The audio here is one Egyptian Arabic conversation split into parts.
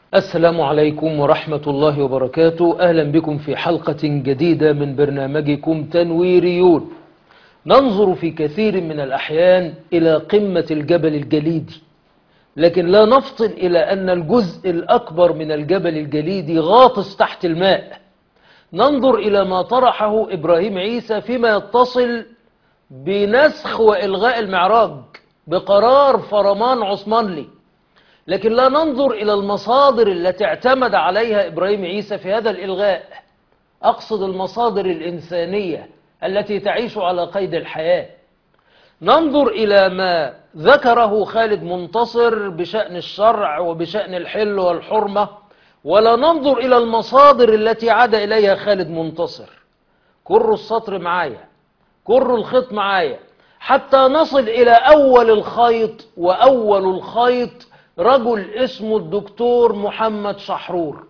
السلام عليكم ورحمة الله وبركاته أهلا بكم في حلقة جديدة من برنامجكم تنويريون ننظر في كثير من الأحيان إلى قمة الجبل الجليدي لكن لا نفطن إلى أن الجزء الأكبر من الجبل الجليدي غاطس تحت الماء ننظر إلى ما طرحه إبراهيم عيسى فيما يتصل بنسخ وإلغاء المعراج بقرار فرمان عثمانلي لكن لا ننظر إلى المصادر التي اعتمد عليها إبراهيم عيسى في هذا الإلغاء أقصد المصادر الإنسانية التي تعيش على قيد الحياة ننظر إلى ما ذكره خالد منتصر بشأن الشرع وبشأن الحل والحرمة ولا ننظر إلى المصادر التي عاد إليها خالد منتصر كر السطر معايا كر الخيط معايا حتى نصل إلى أول الخيط وأول الخيط رجل اسمه الدكتور محمد شحرور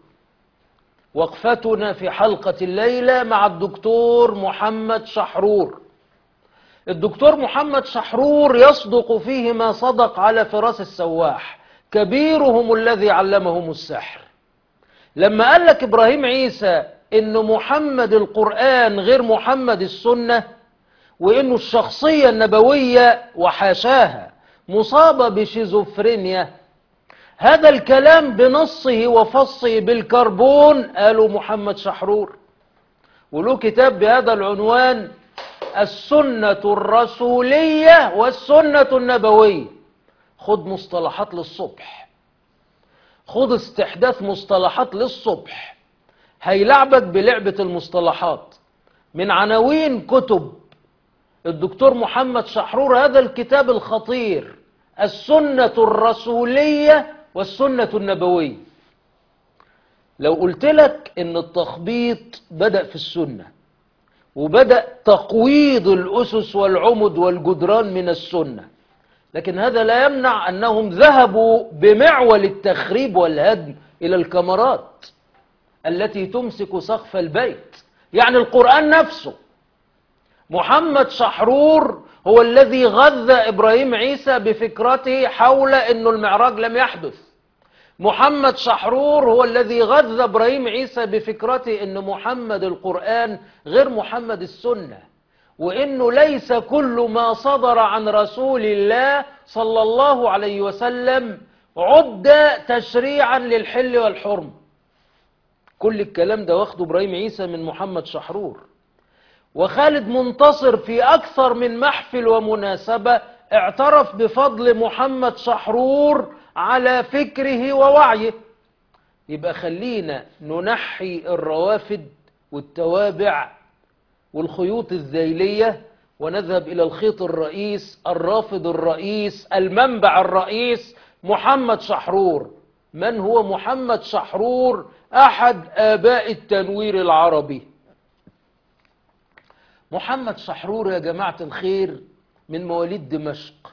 وقفتنا في حلقة الليلة مع الدكتور محمد شحرور الدكتور محمد شحرور يصدق فيه ما صدق على فراس السواح كبيرهم الذي علمهم السحر لما قال لك إبراهيم عيسى إن محمد القرآن غير محمد السنة وإنه الشخصية النبوية وحاشاها مصابة بشيزوفرينيا هذا الكلام بنصه وفصه بالكربون قالوا محمد شحرور وله كتاب بهذا العنوان السنة الرسولية والسنة النبوية خد مصطلحات للصبح خد استحداث مصطلحات للصبح هيلعبك بلعبة المصطلحات من عناوين كتب الدكتور محمد شحرور هذا الكتاب الخطير السنة الرسولية والسنة النبوية لو قلت لك ان التخبيط بدأ في السنة وبدأ تقويض الأسس والعمد والجدران من السنة لكن هذا لا يمنع أنهم ذهبوا بمعول التخريب والهدم إلى الكمرات التي تمسك سقف البيت يعني القرآن نفسه محمد شحرور هو الذي غذى إبراهيم عيسى بفكرته حول أن المعراج لم يحدث محمد شحرور هو الذي غذى إبراهيم عيسى بفكرته أن محمد القرآن غير محمد السنة وأنه ليس كل ما صدر عن رسول الله صلى الله عليه وسلم عد تشريعا للحل والحرم كل الكلام ده واخده إبراهيم عيسى من محمد شحرور وخالد منتصر في أكثر من محفل ومناسبة اعترف بفضل محمد شحرور على فكره ووعيه يبقى خلينا ننحي الروافد والتوابع والخيوط الذيلية ونذهب إلى الخيط الرئيس الرافض الرئيس المنبع الرئيس محمد شحرور من هو محمد شحرور أحد آباء التنوير العربي محمد شحرور يا جماعة الخير من مواليد دمشق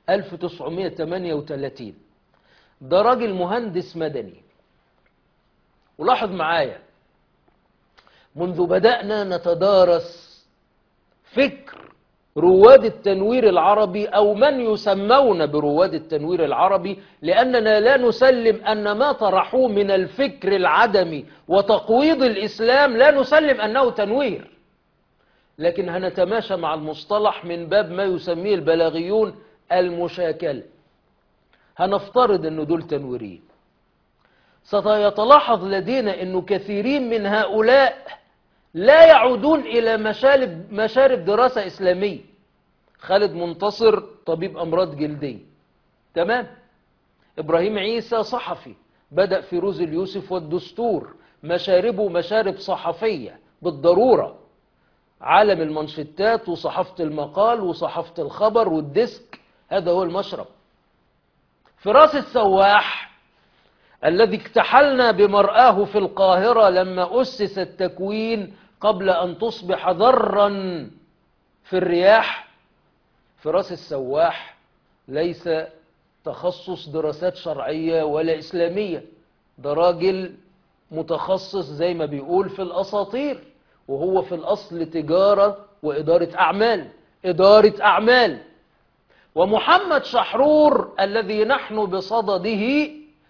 1938 ده راجل مهندس مدني ولاحظ معايا منذ بدأنا نتدارس فكر رواد التنوير العربي أو من يسمون برواد التنوير العربي لأننا لا نسلم أن ما طرحوه من الفكر العدمي وتقويض الإسلام لا نسلم أنه تنوير لكن هنتماشى مع المصطلح من باب ما يسميه البلاغيون المشاكلة هنفترض أن دول تنويرين سيتلاحظ لدينا أنه كثيرين من هؤلاء لا يعودون إلى مشارب, مشارب دراسة إسلامية خالد منتصر طبيب أمراض جلدية تمام إبراهيم عيسى صحفي بدأ في روز اليوسف والدستور مشاربه مشارب صحفية بالضرورة عالم المنشتات وصحافة المقال وصحافة الخبر والديسك هذا هو المشرب فراس السواح الذي اكتحلنا بمرآه في القاهرة لما أسس التكوين قبل أن تصبح ذرا في الرياح فراس السواح ليس تخصص دراسات شرعية ولا إسلامية ده راجل متخصص زي ما بيقول في الأساطير وهو في الأصل تجارة وإدارة أعمال إدارة أعمال ومحمد شحرور الذي نحن بصدده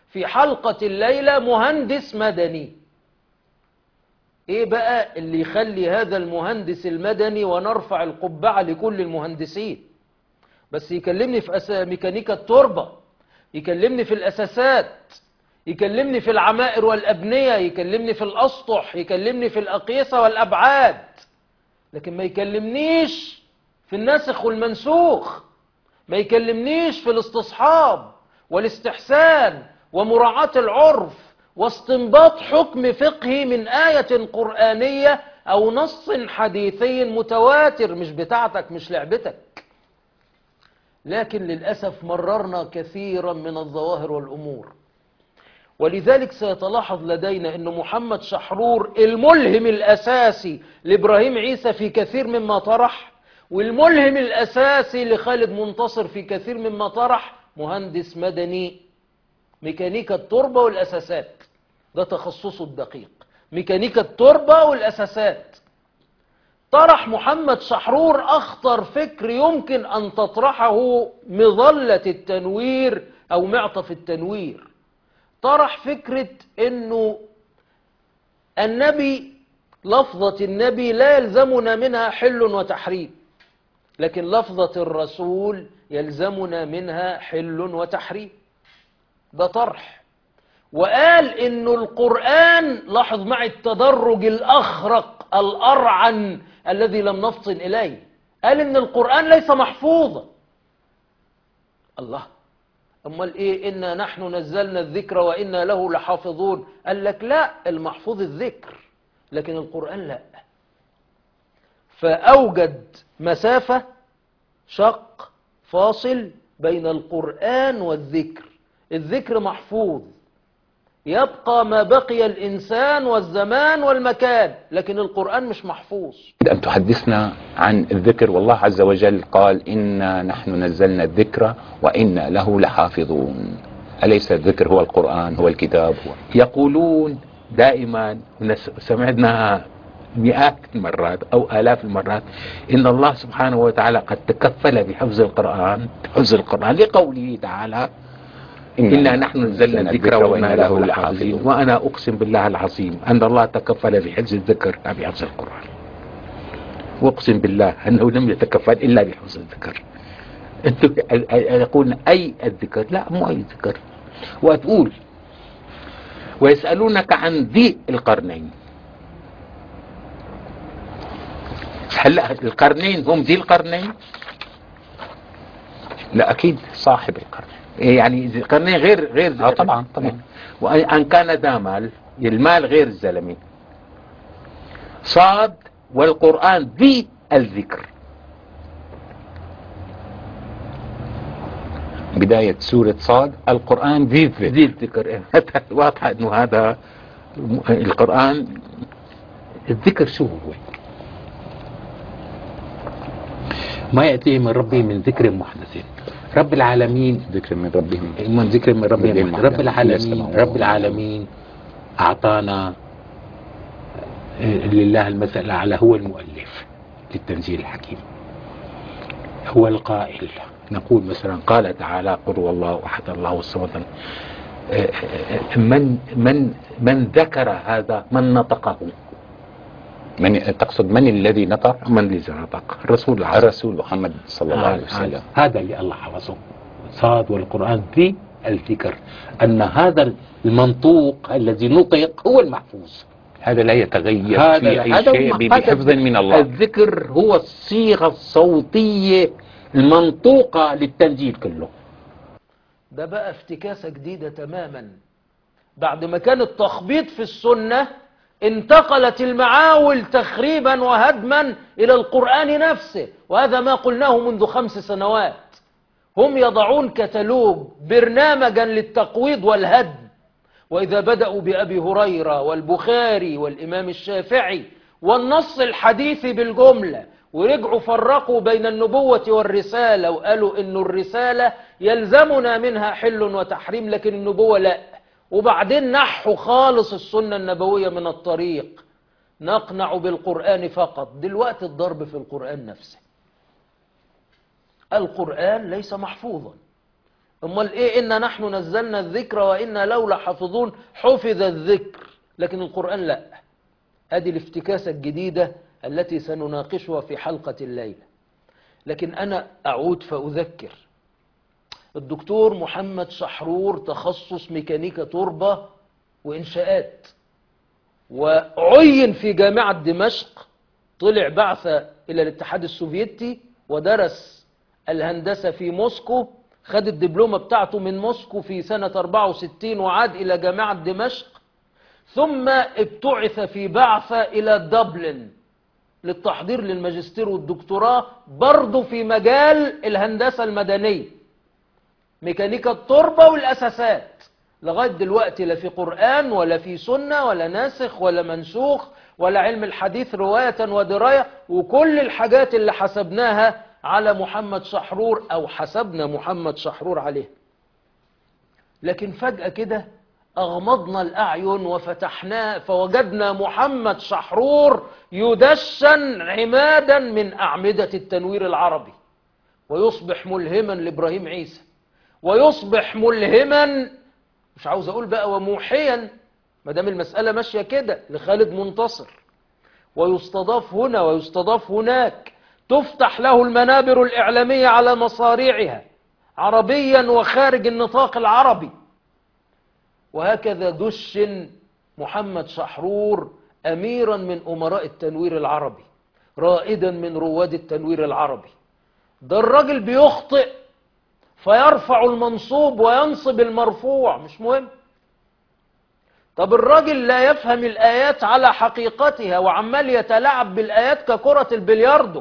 في حلقة الليلة مهندس مدني ايه بقى اللي يخلي هذا المهندس المدني ونرفع القبعة لكل المهندسين بس يكلمني في أس... ميكانيكا التربة يكلمني في الأساسات يكلمني في العمائر والأبنية يكلمني في الأسطح يكلمني في الأقيسة والأبعاد لكن ما يكلمنيش في الناسخ والمنسوخ ما يكلمنيش في الاستصحاب والاستحسان ومراعاة العرف واستنباط حكم فقهي من آية قرآنية أو نص حديثي متواتر مش بتاعتك مش لعبتك لكن للأسف مررنا كثيرا من الظواهر والأمور ولذلك سيتلاحظ لدينا أن محمد شحرور الملهم الأساسي لإبراهيم عيسى في كثير مما طرح والملهم الأساسي لخالد منتصر في كثير مما طرح مهندس مدني ميكانيكا التربة والأساسات ده تخصصه الدقيق ميكانيكا التربة والأساسات طرح محمد شحرور أخطر فكر يمكن أن تطرحه مظلة التنوير أو معطف التنوير طرح فكرة أنه النبي لفظة النبي لا يلزمنا منها حل وتحريم لكن لفظة الرسول يلزمنا منها حل وتحريم ده طرح وقال انه القرآن لاحظ معي التدرج الاخرق الارعن الذي لم نفطن اليه قال ان القرآن ليس محفوظا الله امال ايه انا نحن نزلنا الذكر وانا له لحافظون قال لك لا المحفوظ الذكر لكن القرآن لا فاوجد مسافة شق فاصل بين القرآن والذكر الذكر محفوظ يبقى ما بقي الإنسان والزمان والمكان لكن القرآن مش محفوظ أن تحدثنا عن الذكر والله عز وجل قال إنا نحن نزلنا الذكر وإنا له لحافظون أليس الذكر هو القرآن هو الكتاب هو يقولون دائما سمعنا مئات المرات أو آلاف المرات إن الله سبحانه وتعالى قد تكفل بحفظ القرآن حفظ القرآن لقوله تعالى إنا نحن نزلنا الذكر وإنا له لحافظون وأنا أقسم بالله العظيم أن الله تكفل بحفظ الذكر لا بحفظ القرآن وأقسم بالله أنه لم يتكفل إلا بحفظ الذكر أنتم يقولون أي الذكر لا مو أي ذكر وتقول ويسألونك عن ذي القرنين هلا القرنين هم ذي القرنين لا أكيد صاحب القرنين يعني القرنين غير غير اه طبعا طبعا وان كان ذا مال المال غير الزلمه صاد والقران ذي الذكر بداية سورة صاد القرآن ذي الذكر ذي الذكر واضحة انه هذا القرآن الذكر شو هو ما يأتيه من ربه من ذكر محدث رب العالمين ذكر من ربهم من ذكر من ربهم من رب العالمين يسمعون. رب العالمين أعطانا لله المثل الأعلى هو المؤلف للتنزيل الحكيم هو القائل نقول مثلا قال تعالى قل هو الله احد الله الصمد من من من ذكر هذا من نطقه من تقصد من الذي نطق من الذي نطق الرسول العظيم الرسول محمد صلى الله عليه وسلم هذا اللي الله حفظه صاد والقرآن ذي الذكر أن هذا المنطوق الذي نطق هو المحفوظ هذا لا يتغير هذا في اي هذا شيء هو- بحفظ من الله الذكر هو الصيغة الصوتية المنطوقة للتنزيل كله ده بقى افتكاسة جديدة تماما بعد ما كان التخبيط في السنة انتقلت المعاول تخريبا وهدما إلى القرآن نفسه وهذا ما قلناه منذ خمس سنوات هم يضعون كتالوج برنامجا للتقويض والهدم وإذا بدأوا بأبي هريرة والبخاري والإمام الشافعي والنص الحديث بالجملة ورجعوا فرقوا بين النبوة والرسالة وقالوا إن الرسالة يلزمنا منها حل وتحريم لكن النبوة لا وبعدين نحوا خالص السنة النبوية من الطريق نقنع بالقرآن فقط دلوقتي الضرب في القرآن نفسه القرآن ليس محفوظا امال ايه إنا نحن نزلنا الذكر وإنا له لحافظون حفظ الذكر لكن القرآن لا ادي الافتكاسة الجديدة التي سنناقشها في حلقة الليلة لكن أنا أعود فأذكر الدكتور محمد شحرور تخصص ميكانيكا تربة وإنشاءات وعين في جامعة دمشق طلع بعثة إلى الاتحاد السوفيتي ودرس الهندسة في موسكو خد الدبلومة بتاعته من موسكو في سنة 64 وعاد إلى جامعة دمشق ثم ابتعث في بعثة إلى دبلن للتحضير للماجستير والدكتوراه برضه في مجال الهندسة المدنية ميكانيكا التربة والأساسات لغاية دلوقتي لا في قرآن ولا في سنة ولا ناسخ ولا منسوخ ولا علم الحديث رواية ودراية وكل الحاجات اللي حسبناها على محمد شحرور أو حسبنا محمد شحرور عليه لكن فجأة كده أغمضنا الأعين وفتحناه فوجدنا محمد شحرور يدشن عمادا من أعمدة التنوير العربي ويصبح ملهما لإبراهيم عيسى ويصبح ملهما مش عاوز أقول بقى وموحيا ما دام المسألة ماشية كده لخالد منتصر ويستضاف هنا ويستضاف هناك تفتح له المنابر الإعلامية على مصاريعها عربيا وخارج النطاق العربي وهكذا دشن محمد شحرور أميرا من أمراء التنوير العربي رائدا من رواد التنوير العربي ده الراجل بيخطئ فيرفع المنصوب وينصب المرفوع مش مهم طب الراجل لا يفهم الآيات على حقيقتها وعمال يتلاعب بالآيات ككرة البلياردو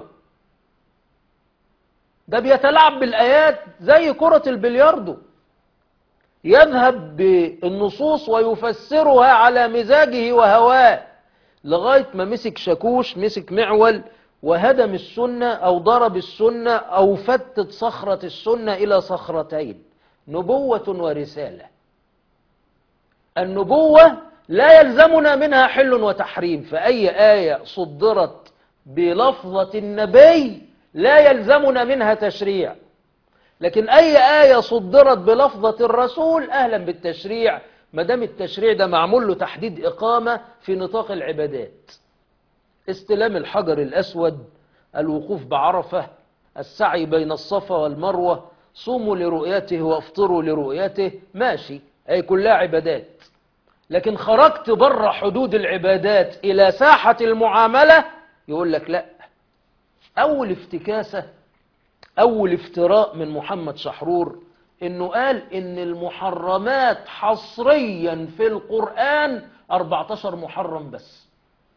ده بيتلاعب بالآيات زي كرة البلياردو يذهب بالنصوص ويفسرها على مزاجه وهواه لغاية ما مسك شاكوش مسك معول وهدم السنة أو ضرب السنة أو فتت صخرة السنة إلى صخرتين نبوة ورسالة النبوة لا يلزمنا منها حل وتحريم فأي آية صدرت بلفظة النبي لا يلزمنا منها تشريع لكن أي آية صدرت بلفظة الرسول أهلا بالتشريع ما دام التشريع ده معمول له تحديد إقامة في نطاق العبادات استلام الحجر الأسود الوقوف بعرفة السعي بين الصفا والمروة صوموا لرؤيته وافطروا لرؤيته ماشي أي كلها عبادات لكن خرجت بره حدود العبادات إلى ساحة المعاملة يقول لك لا أول افتكاسة أول افتراء من محمد شحرور إنه قال إن المحرمات حصريا في القرآن 14 محرم بس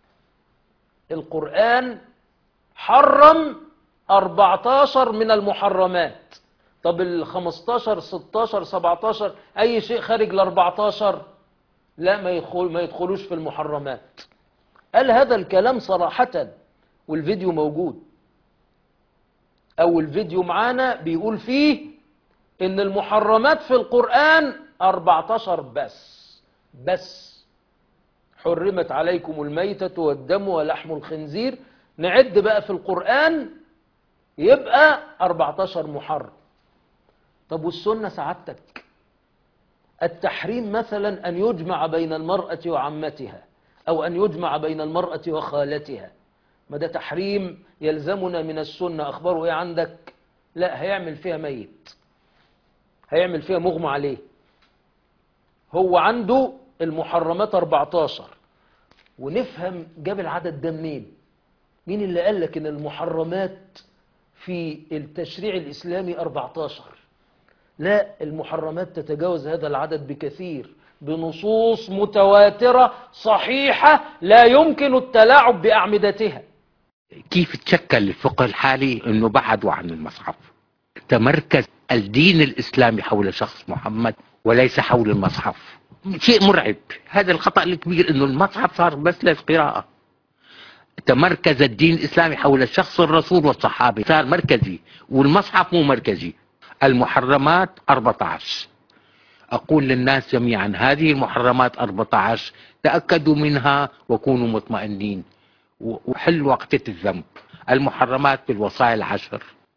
القرآن حرم 14 من المحرمات طب ال 15 16 17 أي شيء خارج ال 14 لا ما يدخل ما يدخلوش في المحرمات قال هذا الكلام صراحة والفيديو موجود أول فيديو معانا بيقول فيه إن المحرمات في القرآن 14 بس بس حرمت عليكم الميتة والدم ولحم الخنزير نعد بقى في القرآن يبقى 14 محرم طب والسنة سعادتك التحريم مثلا أن يجمع بين المرأة وعمتها أو أن يجمع بين المرأة وخالتها ما ده تحريم يلزمنا من السنة أخباره إيه عندك لا هيعمل فيها ميت هيعمل فيها مغمى عليه هو عنده المحرمات 14 ونفهم جاب العدد ده منين مين اللي قال لك ان المحرمات في التشريع الإسلامي 14 لا المحرمات تتجاوز هذا العدد بكثير بنصوص متواترة صحيحة لا يمكن التلاعب بأعمدتها كيف تشكل الفقه الحالي انه بعدوا عن المصحف تمركز الدين الاسلامي حول شخص محمد وليس حول المصحف شيء مرعب هذا الخطأ الكبير انه المصحف صار بس للقراءة تمركز الدين الاسلامي حول الشخص الرسول والصحابة صار مركزي والمصحف مو مركزي المحرمات 14 أقول للناس جميعا هذه المحرمات 14 تأكدوا منها وكونوا مطمئنين وحل وقتة الذنب المحرمات بالوصايا العشر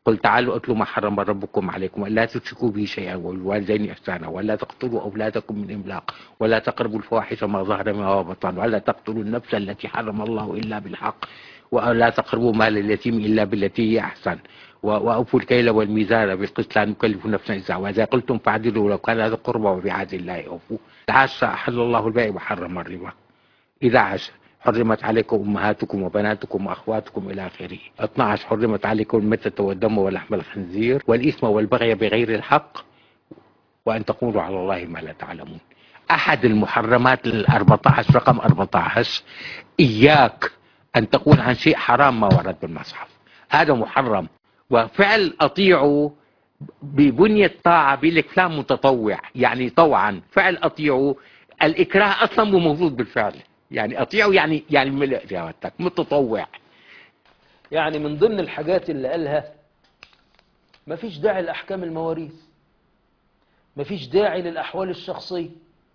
قل تعالوا اتلوا ما حرم ربكم عليكم الا تشركوا به شيئا وبالوالدين احسانا ولا تقتلوا اولادكم من املاق ولا تقربوا الفواحش ما ظهر منها وبطن ولا تقتلوا النفس التي حرم الله الا بالحق ولا تقربوا مال اليتيم الا بالتي هي احسن و- واوفوا الكيل والميزان بالقسط لا نكلف نفسا الا واذا قلتم فاعدلوا لو كان هذا قربى وبعهد الله اوفوا العاشر احل الله البيع وحرم الربا إذا عشر حرمت عليكم أمهاتكم وبناتكم وأخواتكم إلى آخره 12 حرمت عليكم الميتة والدم ولحم الخنزير والإثم والبغي بغير الحق وأن تقولوا على الله ما لا تعلمون أحد المحرمات ال 14 رقم 14 إياك أن تقول عن شيء حرام ما ورد بالمصحف هذا محرم وفعل أطيعوا ببنية طاعة بيقول لك فلان متطوع يعني طوعا فعل أطيعوا الإكراه أصلا مو موجود بالفعل يعني أطيعوا يعني يعني ملء جواتك متطوع يعني من ضمن الحاجات اللي قالها مفيش داعي لأحكام المواريث مفيش داعي للأحوال الشخصية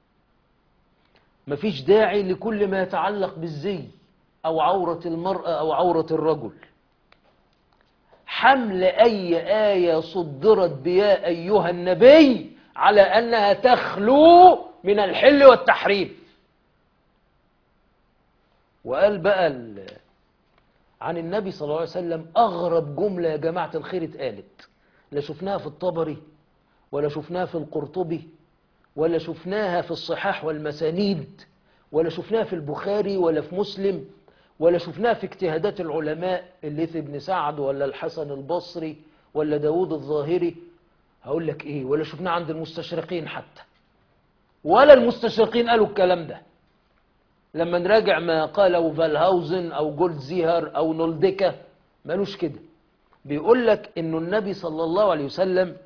مفيش داعي لكل ما يتعلق بالزي أو عورة المرأة أو عورة الرجل حمل أي آية صدرت بيا أيها النبي على أنها تخلو من الحل والتحريم وقال بقى ال- عن النبي صلى الله عليه وسلم أغرب جملة يا جماعة الخير اتقالت لا شفناها في الطبري ولا شفناها في القرطبي ولا شفناها في الصحاح والمسانيد ولا شفناها في البخاري ولا في مسلم ولا شفناها في اجتهادات العلماء الليث بن سعد ولا الحسن البصري ولا داود الظاهري هقول لك ايه ولا شفناها عند المستشرقين حتى ولا المستشرقين قالوا الكلام ده لما نراجع ما قاله فالهاوزن او جولدزيهر او نولديكا مالوش كده بيقول لك انه النبي صلى الله عليه وسلم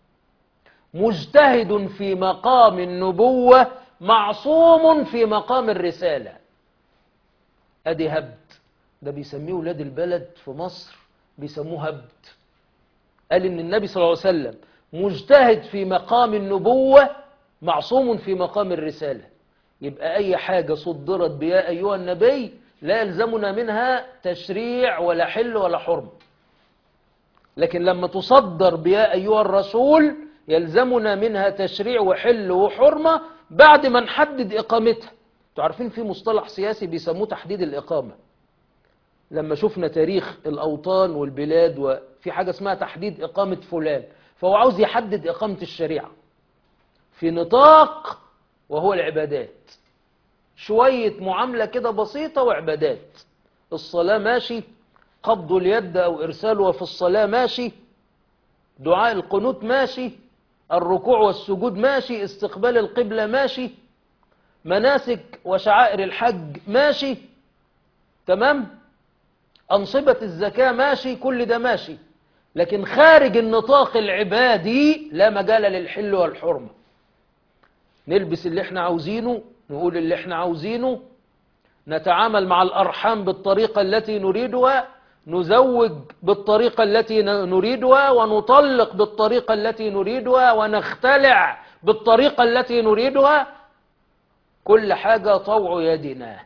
مجتهد في مقام النبوة معصوم في مقام الرسالة ادي هبد ده بيسميه ولاد البلد في مصر بيسموه هبد قال ان النبي صلى الله عليه وسلم مجتهد في مقام النبوة معصوم في مقام الرسالة يبقى اي حاجة صدرت بيا ايها النبي لا يلزمنا منها تشريع ولا حل ولا حرم لكن لما تصدر بيا أيها الرسول يلزمنا منها تشريع وحل وحرمة بعد ما نحدد إقامتها تعرفين في مصطلح سياسي بيسموه تحديد الإقامة لما شفنا تاريخ الأوطان والبلاد وفي حاجة اسمها تحديد إقامة فلان فهو عاوز يحدد إقامة الشريعة في نطاق وهو العبادات شوية معاملة كده بسيطة وعبادات الصلاة ماشي قبض اليد أو إرسالها في الصلاة ماشي دعاء القنوت ماشي الركوع والسجود ماشي استقبال القبلة ماشي مناسك وشعائر الحج ماشي تمام أنصبة الزكاة ماشي كل ده ماشي لكن خارج النطاق العبادي لا مجال للحل والحرمة نلبس اللي احنا عاوزينه نقول اللي احنا عاوزينه نتعامل مع الأرحام بالطريقة التي نريدها نزوج بالطريقة التي ن- نريدها ونطلق بالطريقة التي نريدها ونختلع بالطريقة التي نريدها كل حاجة طوع يدنا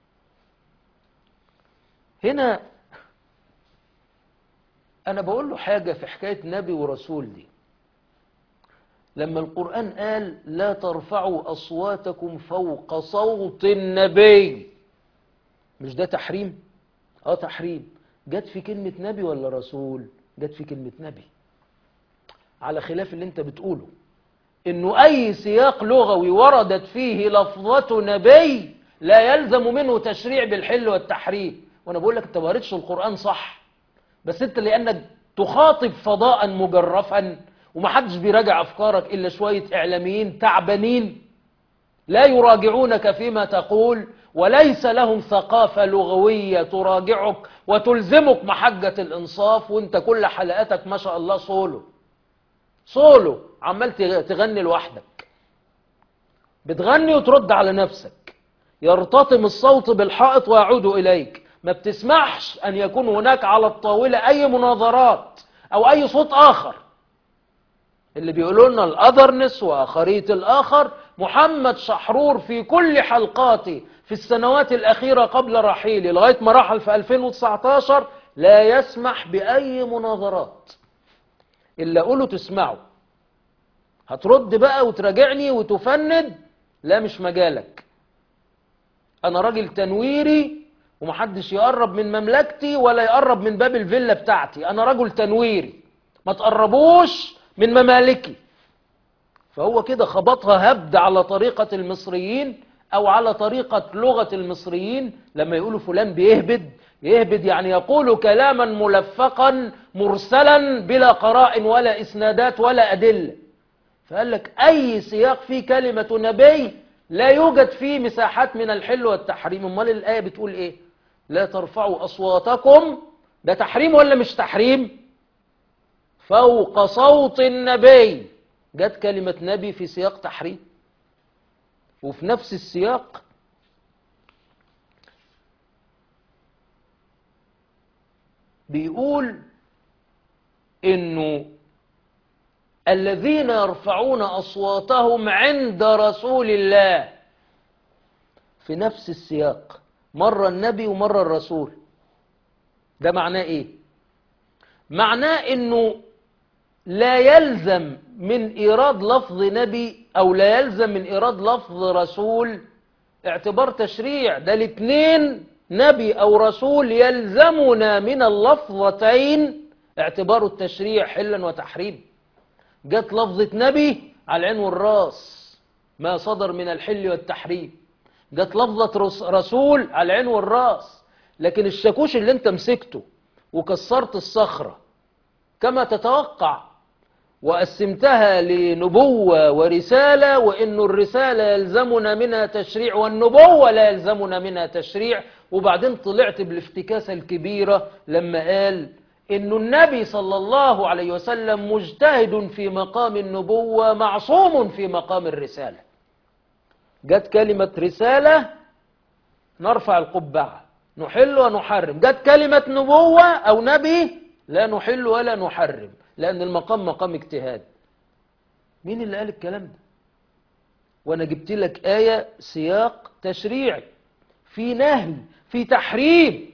هنا أنا بقول له حاجة في حكاية نبي ورسول دي لما القرآن قال لا ترفعوا أصواتكم فوق صوت النبي مش ده تحريم اه تحريم جت في كلمة نبي ولا رسول جت في كلمة نبي على خلاف اللي انت بتقوله انه اي سياق لغوي وردت فيه لفظة نبي لا يلزم منه تشريع بالحل والتحريم وانا بقول لك انت ما قريتش القرآن صح بس انت لانك تخاطب فضاء مجرفا ومحدش بيراجع افكارك الا شوية اعلاميين تعبانين لا يراجعونك فيما تقول وليس لهم ثقافة لغوية تراجعك وتلزمك محجة الإنصاف وانت كل حلقاتك ما شاء الله صولو صولو عمال تغ- تغني لوحدك بتغني وترد على نفسك يرتطم الصوت بالحائط ويعود إليك ما بتسمحش أن يكون هناك على الطاولة أي مناظرات أو أي صوت آخر اللي بيقولوا لنا الأذرنس وآخرية الآخر محمد شحرور في كل حلقاته في السنوات الأخيرة قبل رحيله لغاية ما رحل في 2019 لا يسمح بأي مناظرات اللي اقوله تسمعه هترد بقى وتراجعني وتفند لا مش مجالك انا راجل تنويري ومحدش يقرب من مملكتي ولا يقرب من باب الفيلا بتاعتي انا رجل تنويري ما تقربوش من ممالكي فهو كده خبطها هبد على طريقة المصريين او على طريقة لغة المصريين لما يقولوا فلان بيهبد يهبد يعني يقول كلاما ملفقا مرسلا بلا قراء ولا اسنادات ولا ادلة فقال لك اي سياق فيه كلمة نبي لا يوجد فيه مساحات من الحل والتحريم امال الايه بتقول ايه لا ترفعوا اصواتكم ده تحريم ولا مش تحريم فوق صوت النبي جت كلمة نبي في سياق تحريم وفي نفس السياق بيقول انه الذين يرفعون اصواتهم عند رسول الله في نفس السياق مرة النبي ومرة الرسول ده معناه ايه معناه انه لا يلزم من ايراد لفظ نبي او لا يلزم من ايراد لفظ رسول اعتبار تشريع ده الاثنين نبي او رسول يلزمنا من اللفظتين اعتبار التشريع حلا وتحريم جت لفظة نبي على العين والراس ما صدر من الحل والتحريم جت لفظة رس- رسول على العين والراس لكن الشاكوش اللي انت مسكته وكسرت الصخرة كما تتوقع وقسمتها لنبوة ورسالة وإن الرسالة يلزمنا منها تشريع والنبوة لا يلزمنا منها تشريع وبعدين طلعت بالافتكاسة الكبيرة لما قال إن النبي صلى الله عليه وسلم مجتهد في مقام النبوة معصوم في مقام الرسالة جت كلمة رسالة نرفع القبعة نحل ونحرم جت كلمة نبوة أو نبي لا نحل ولا نحرم لأن المقام مقام اجتهاد مين اللي قال الكلام ده وأنا جبت لك آية سياق تشريعي في نهي في تحريم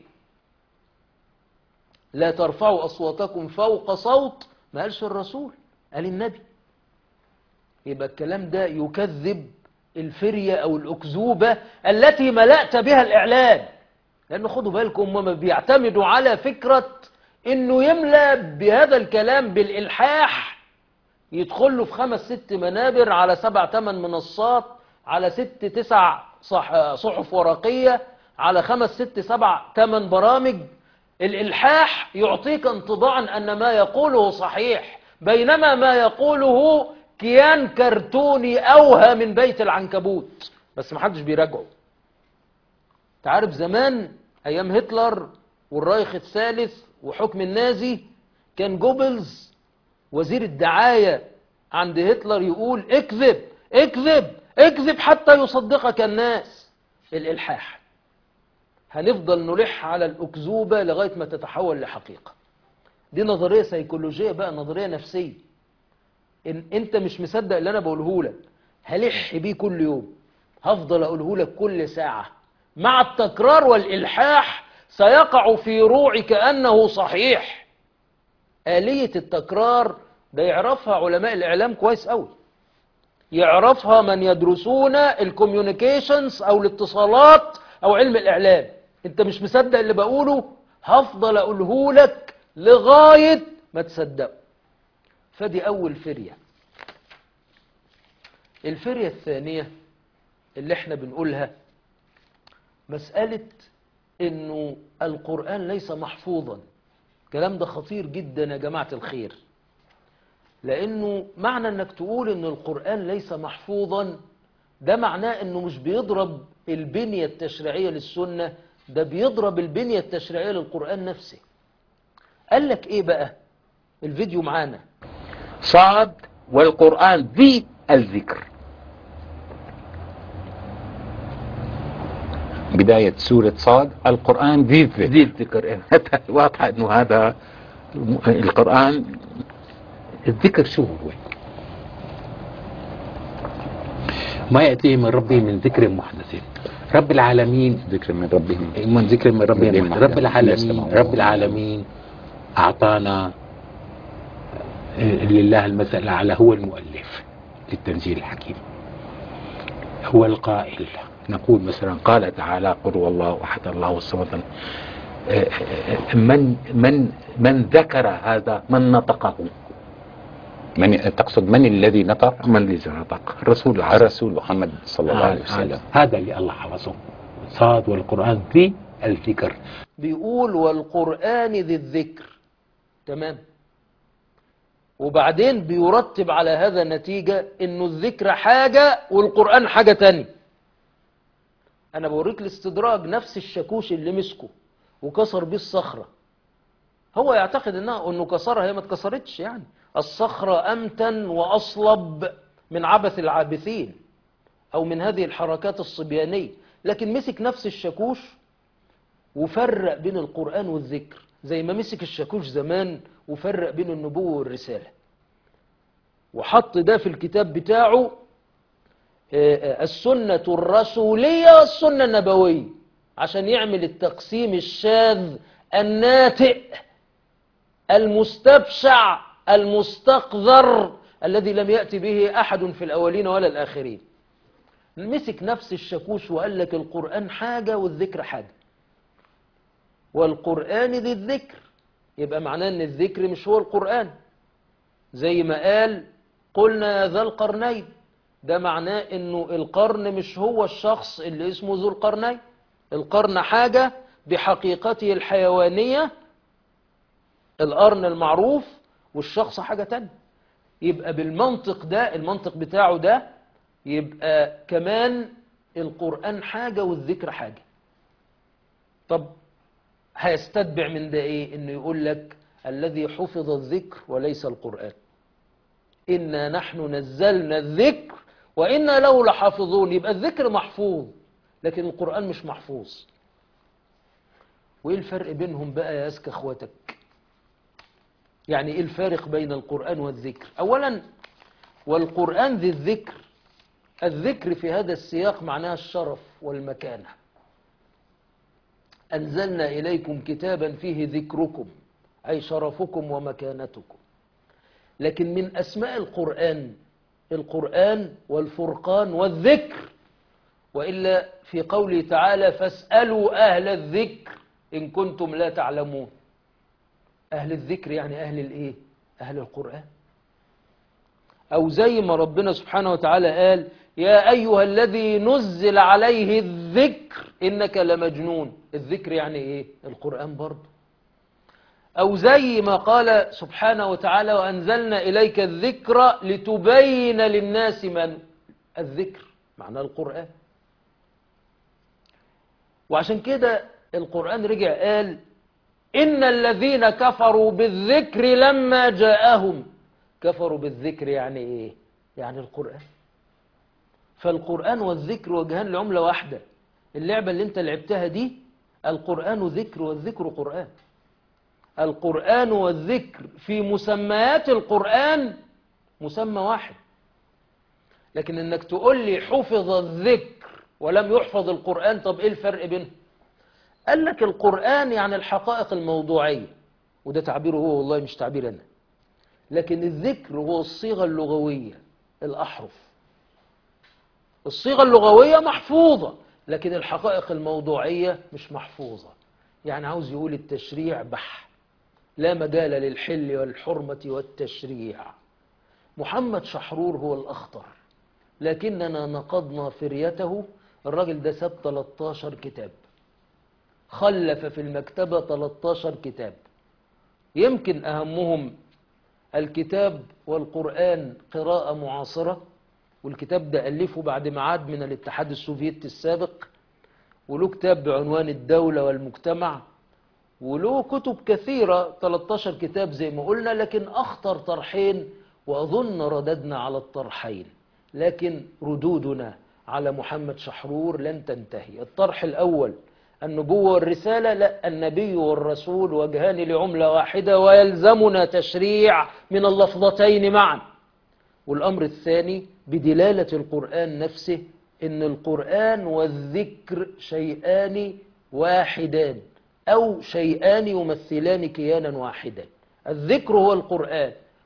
لا ترفعوا أصواتكم فوق صوت ما قالش الرسول قال النبي يبقى الكلام ده يكذب الفرية أو الأكذوبة التي ملأت بها الإعلام لأنه خدوا بالكم هم بيعتمدوا على فكرة إنه يملى بهذا الكلام بالإلحاح يدخل له في خمس ست منابر على سبع ثمان منصات على ست تسع صح صحف ورقية على خمس ست سبع ثمان برامج الإلحاح يعطيك انطباعا أن ما يقوله صحيح بينما ما يقوله كيان كرتوني أوهى من بيت العنكبوت بس محدش بيراجعه تعرف زمان أيام هتلر والرايخ الثالث وحكم النازي كان جوبلز وزير الدعاية عند هتلر يقول اكذب اكذب اكذب حتى يصدقك الناس الإلحاح هنفضل نلح على الأكذوبة لغاية ما تتحول لحقيقة دي نظرية سيكولوجية بقى نظرية نفسية إن أنت مش مصدق اللي أنا بقوله لك هلح بيه كل يوم هفضل أقوله لك كل ساعة مع التكرار والإلحاح سيقع في روعك أنه صحيح آلية التكرار ده يعرفها علماء الإعلام كويس قوي يعرفها من يدرسون الكوميونيكيشنز أو الاتصالات أو علم الإعلام أنت مش مصدق اللي بقوله هفضل أقوله لك لغاية ما تصدقه فدي أول فرية الفرية الثانية اللي احنا بنقولها مسألة انه القرآن ليس محفوظا الكلام ده خطير جدا يا جماعة الخير لانه معنى انك تقول ان القرآن ليس محفوظا ده معناه انه مش بيضرب البنية التشريعية للسنة ده بيضرب البنية التشريعية للقرآن نفسه قال لك ايه بقى الفيديو معانا صاد والقرآن ذي الذكر بداية سورة صاد القرآن ذي الذكر ذي الذكر واضحة انه هذا القرآن الذكر شو هو ما يأتي من ربي من ذكر محدث رب العالمين ذكر من ربهم من ذكر من ربي من محدث رب العالمين يستمعون. رب العالمين أعطانا آه، لله المثل الأعلى هو المؤلف للتنزيل الحكيم هو القائل نقول مثلا قال تعالى قل هو الله أحد الله الصمد آه، آه، من من من ذكر هذا من نطقه من تقصد من الذي نطق من الذي نطق الرسول العظيم الرسول محمد صلى الله عليه وسلم هذا- هذا اللي الله حفظه صاد والقرآن ذي الفكر بيقول والقرآن ذي الذكر تمام وبعدين بيرتب على هذا نتيجة انه الذكر حاجة والقرآن حاجة تانية انا بوريك الاستدراج نفس الشاكوش اللي مسكه وكسر بيه الصخرة هو يعتقد انها انه كسرها هي ما اتكسرتش يعني الصخرة امتن واصلب من عبث العابثين او من هذه الحركات الصبيانية لكن مسك نفس الشاكوش وفرق بين القرآن والذكر زي ما مسك الشاكوش زمان وفرق بين النبوة والرسالة وحط ده في الكتاب بتاعه آه، آه، السنة الرسولية والسنة النبوية عشان يعمل التقسيم الشاذ الناتئ المستبشع المستقذر الذي لم يأتي به أحد في الأولين ولا الآخرين مسك نفس الشاكوش وقال لك القرآن حاجة والذكر حاجة والقرآن ذي الذكر يبقى معناه ان الذكر مش هو القرآن زي ما قال قلنا يا ذا القرنين ده معناه انه القرن مش هو الشخص اللي اسمه ذو القرنين القرن حاجة بحقيقته الحيوانية القرن المعروف والشخص حاجة تانية يبقى بالمنطق ده المنطق بتاعه ده يبقى كمان القرآن حاجة والذكر حاجة طب هيستتبع من ده ايه انه يقول لك الذي حفظ الذكر وليس القرآن إنا نحن نزلنا الذكر وإنا له لحافظون يبقى الذكر محفوظ لكن القرآن مش محفوظ وإيه الفرق بينهم بقى يا أزكى أخواتك يعني إيه الفارق بين القرآن والذكر أولا والقرآن ذي الذكر الذكر في هذا السياق معناها الشرف والمكانة أنزلنا إليكم كتابا فيه ذكركم أي شرفكم ومكانتكم لكن من أسماء القرآن القرآن والفرقان والذكر وإلا في قوله تعالى فاسألوا أهل الذكر إن كنتم لا تعلمون أهل الذكر يعني أهل الإيه؟ أهل القرآن أو زي ما ربنا سبحانه وتعالى قال يا أيها الذي نزل عليه الذكر إنك لمجنون الذكر يعني إيه؟ القرآن برضه أو زي ما قال سبحانه وتعالى وأنزلنا إليك الذكر لتبين للناس من الذكر معنى القرآن وعشان كده القرآن رجع قال إن الذين كفروا بالذكر لما جاءهم كفروا بالذكر يعني إيه يعني القرآن فالقرآن والذكر وجهان لعملة واحدة اللعبة اللي انت لعبتها دي القرآن ذكر والذكر قرآن القرآن والذكر في مسميات القرآن مسمى واحد لكن انك تقول لي حفظ الذكر ولم يحفظ القرآن طب ايه الفرق بينهم قال لك القرآن يعني الحقائق الموضوعية وده تعبيره هو والله مش تعبير أنا لكن الذكر هو الصيغة اللغوية الأحرف الصيغة اللغوية محفوظة لكن الحقائق الموضوعية مش محفوظة يعني عاوز يقول التشريع بح لا مجال للحل والحرمة والتشريع محمد شحرور هو الأخطر لكننا نقضنا فريته الراجل ده ساب 13 كتاب خلف في المكتبة 13 كتاب يمكن أهمهم الكتاب والقرآن قراءة معاصرة والكتاب ده ألفه بعد معاد من الاتحاد السوفيتي السابق وله كتاب بعنوان الدولة والمجتمع وله كتب كثيرة 13 كتاب زي ما قلنا لكن أخطر طرحين وأظن رددنا على الطرحين لكن ردودنا على محمد شحرور لن تنتهي الطرح الأول النبوة والرسالة لا النبي والرسول وجهان لعملة واحدة ويلزمنا تشريع من اللفظتين معا والأمر الثاني بدلالة القرآن نفسه إن القرآن والذكر شيئان واحدان أو شيئان يمثلان كيانا واحدا الذكر هو القرآن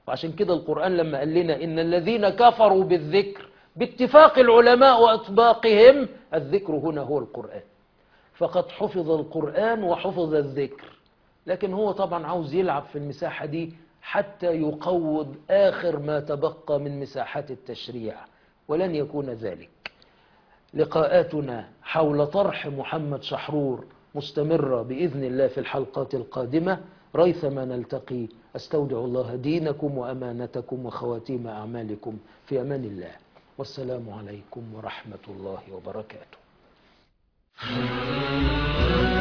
وعشان كده القرآن لما قال لنا إن الذين كفروا بالذكر باتفاق العلماء وأطباقهم الذكر هنا هو القرآن فقد حفظ القرآن وحفظ الذكر لكن هو طبعا عاوز يلعب في المساحة دي حتى يقوض آخر ما تبقى من مساحات التشريع ولن يكون ذلك لقاءاتنا حول طرح محمد شحرور مستمرة بإذن الله في الحلقات القادمة ريثما نلتقي أستودع الله دينكم وأمانتكم وخواتيم أعمالكم في أمان الله والسلام عليكم ورحمة الله وبركاته